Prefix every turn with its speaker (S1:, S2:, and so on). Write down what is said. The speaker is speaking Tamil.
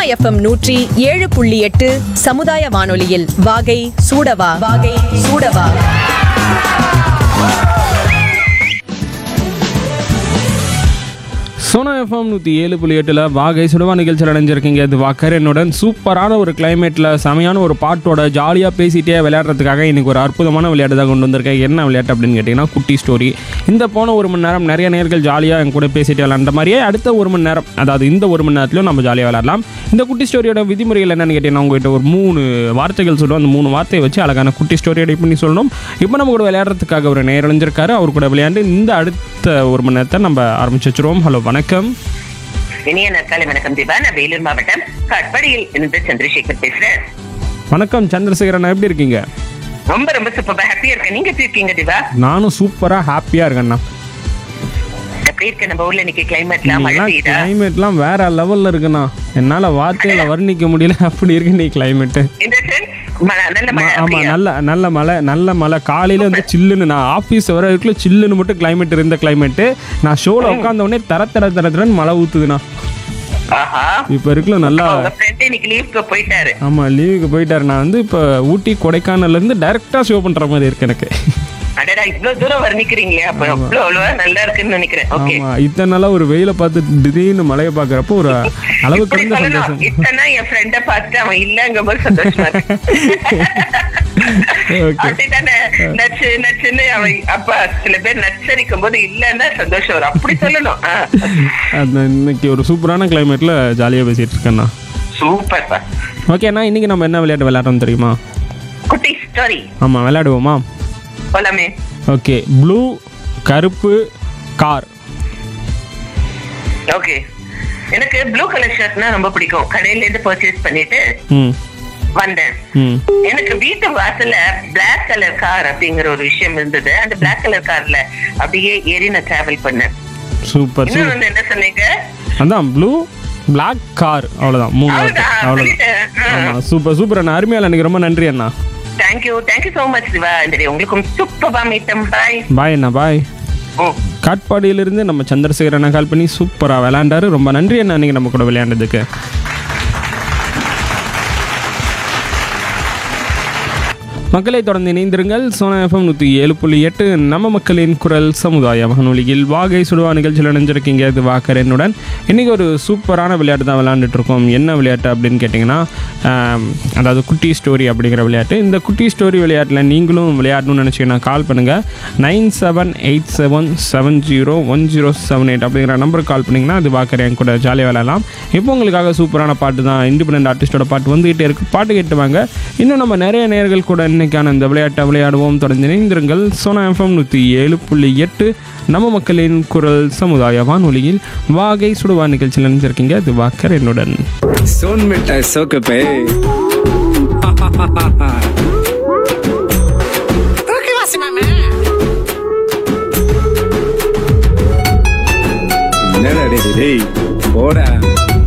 S1: எஃப்எம் நூற்றி ஏழு புள்ளி எட்டு சமுதாய வானொலியில் வாகை சூடவா வாகை சூடவா
S2: சோனா எஃப்எம் நூற்றி ஏழு புள்ளி எட்டில் வாகை சுடுவா நிகழ்ச்சியில் அடைஞ்சிருக்கீங்க இது வாக்கரனுடன் சூப்பரான ஒரு கிளைமேட்டில் செமையான ஒரு பாட்டோட ஜாலியாக பேசிட்டே விளையாடுறதுக்காக இன்னைக்கு ஒரு அற்புதமான விளையாட்டு தான் கொண்டு வந்திருக்கேன் என்ன விளையாட்டு அப்படின்னு கேட்டிங்கன்னா குட்டி ஸ்டோரி இந்த போன ஒரு மணி நேரம் நிறைய நேர்கள் ஜாலியாக என் கூட பேசிட்டு விளையாண்ட மாதிரியே அடுத்த ஒரு மணி நேரம் அதாவது இந்த ஒரு மணி நேரத்துலையும் நம்ம ஜாலியாக விளையாடலாம் இந்த குட்டி ஸ்டோரியோட விதிமுறைகள் என்னன்னு கேட்டிங்கன்னா உங்ககிட்ட ஒரு மூணு வார்த்தைகள் சொல்லுவோம் அந்த மூணு வார்த்தையை வச்சு அழகான குட்டி ஸ்டோரி ரெடி பண்ணி சொல்லணும் இப்போ நம்ம கூட விளையாடுறதுக்காக ஒரு நேரம் அழிஞ்சிருக்காரு அவர் கூட விளையாண்டு இந்த அடுத்த ஒரு மணி நேரத்தை நம்ம ஆரம்பிச்சு வச்சிருவோம் ஹலோ வணக்கம்
S3: இனிய நற்காலை வணக்கம் தீபா நான் வேலூர் மாவட்டம் காட்பாடியில் இருந்து சந்திரசேகர் பேசுறேன்
S2: வணக்கம் சந்திரசேகரன் எப்படி இருக்கீங்க
S3: ரொம்ப ரொம்ப சூப்பரா ஹாப்பியா இருக்கேன் நீங்க எப்படி இருக்கீங்க தீபா
S2: நானும் சூப்பராக ஹாப்பியாக இருக்கேண்ணா
S3: எப்படி இருக்கு நம்ம ஊர்ல இன்னைக்கு கிளைமேட்லாம் மழை பெய்யுதா
S2: கிளைமேட்லாம் வேற லெவலில் இருக்குண்ணா என்னால் வார்த்தையில வர்ணிக்க முடியல அப்படி இருக்கு நீ கிளைமேட்டு
S3: இந்த sense, ம- நல்ல மழை
S2: ஆமா
S3: அப்படியா?
S2: நல்ல நல்ல மழை நல்ல மழை காலையில வந்து சில்லுன்னு நான் ஆஃபீஸ் வர வரைக்கும் சில்லுன்னு மட்டும் கிளைமேட் இருந்த கிளைமேட்டு நான் ஷோல உட்காந்த உடனே தர தர தர தரன்னு மழை ஊத்துதுண்ணா
S3: ஆஹா
S2: இப்போ இருக்குல்ல நல்லா
S3: உங்க ஃப்ரெண்ட் இன்னைக்கு லீவுக்கு போயிட்டாரு
S2: ஆமா லீவுக்கு போயிட்டாரு நான் வந்து இப்போ ஊட்டி கொடைக்கானல்ல இருந்து டைரக்டா ஷோ பண்ற மாதிரி இருக்கு எனக்கு
S3: அடடா இவ்வளவு தூரம் வர்ணிக்கிறீங்களே அப்ப அவ்வளவு அவ்வளவா நல்லா இருக்குன்னு நினைக்கிறேன் ஓகே
S2: ஆமா இத்தனை நாளா ஒரு வெயில பார்த்து திடீர்னு மழையை பாக்குறப்போ ஒரு அளவு
S3: இப்படி
S2: கடந்த
S3: சொல்லணும்
S2: சந்தோஷம்
S3: இத்தனை என் ஃப்ரெண்ட பார்த்துட்டு அவன் இல்லங்கும் போது சந்தோஷமா இருக்கு
S2: ஓகே
S3: அப்படித்தானே நச்சு நச்சுன்னு அவன் அப்பா சில பேர் நச்சரிக்கும் போது இல்லன்னா சந்தோஷம் வரும் அப்படி சொல்லணும் ஆ.
S2: அந்த இன்னைக்கு ஒரு சூப்பரான கிளைமேட்ல ஜாலியா பேசிட்டு இருக்கேண்ணா
S3: சூப்பர்ப்பா
S2: ஓகேண்ணா இன்னைக்கு நம்ம என்ன விளையாட்டு விளையாடுறோம் தெரியுமா
S3: குட்டி ஸ்டோரி
S2: ஆமா விளையாடுவோமா
S3: போலாமே
S2: ஓகே ப்ளூ கருப்பு கார்
S3: ஓகே எனக்கு ப்ளூ கலர் ஷர்ட்னா ரொம்ப பிடிக்கும் கடையில இருந்து பர்ச்சேஸ் பண்ணிட்டு
S2: ம்
S3: வந்தேன்
S2: ம்
S3: எனக்கு வீட்டு வாசல்ல Black கலர் கார் அப்படிங்கிற ஒரு விஷயம் இருந்தது அந்த Black கலர் கார்ல அப்படியே ஏறி நான் டிராவல் பண்ணேன்
S2: சூப்பர்
S3: இன்னொரு
S2: சூப்பர்
S3: வந்து என்ன சொன்னீங்க
S2: அதான் ப்ளூ பிளாக் கார் அவ்வளோதான் மூணு வார்த்தை
S3: அவ்வளவுதான்,
S2: அவ்வளோதான்
S3: சொல்லிட்டேன். ஆ.
S2: ஆமாம் சூப்பர் சூப்பர் அண்ணா அருமையால் எனக்கு ரொம்ப நன்றி அண்ணா
S3: thank you thank you so much Siva இந்த உங்களுக்கும் சூப்பரா மீட்டம் பாய்
S2: பாய் அண்ணா பாய் காட்பாடியிலிருந்து நம்ம சந்திரசேகர் அண்ணா கால் பண்ணி சூப்பராக விளையாண்டாரு ரொம்ப நன்றி அண்ணா நீங்கள் நம்ம கூட விளையாண்டதுக்கு மக்களை தொடர்ந்து இணைந்திருங்கள் சோனா எஃப்எம் நூற்றி ஏழு புள்ளி எட்டு நம்ம மக்களின் குரல் சமுதாய வானொலியில் வாகை சுடுவா நிகழ்ச்சியில் இணைஞ்சிருக்கீங்க இது வாக்கர் என்னுடன் இன்றைக்கி ஒரு சூப்பரான விளையாட்டு தான் விளையாண்டுட்டு இருக்கோம் என்ன விளையாட்டு அப்படின்னு கேட்டிங்கன்னா ஆம், அதாவது குட்டி ஸ்டோரி அப்படிங்கிற விளையாட்டு இந்த குட்டி ஸ்டோரி விளையாட்டில் நீங்களும் விளையாடணும்னு நினச்சிங்கன்னா கால் பண்ணுங்கள் nine seven eight seven seven zero one zero seven eight அப்படிங்கிற நம்பருக்கு கால் பண்ணிங்கன்னா அது வாக்கர் என் கூட ஜாலியாக விளையாடலாம் இப்போ உங்களுக்காக சூப்பரான பாட்டு தான் இண்டிபெண்ட் ஆர்டிஸ்டோட பாட்டு வந்துகிட்டே இருக்குது பாட்டு கேட்டு வாங்க இன்னும் நம்ம நிறைய நேர்கள் கூட இன்னைக்கான இந்த விளையாட்டை விளையாடுவோம் தொடர்ந்து இணைந்திருங்கள் சோனா எஃப்எம் நூற்றி ஏழு புள்ளி எட்டு நம்ம மக்களின் குரல் சமுதாய வானொலியில் வாகை சுடுவா நிகழ்ச்சியில் நினைச்சிருக்கீங்க அது வாக்கர் என்னுடன்
S4: सोन मिठाई सोक पे என்னடா டேய், டேய் போடா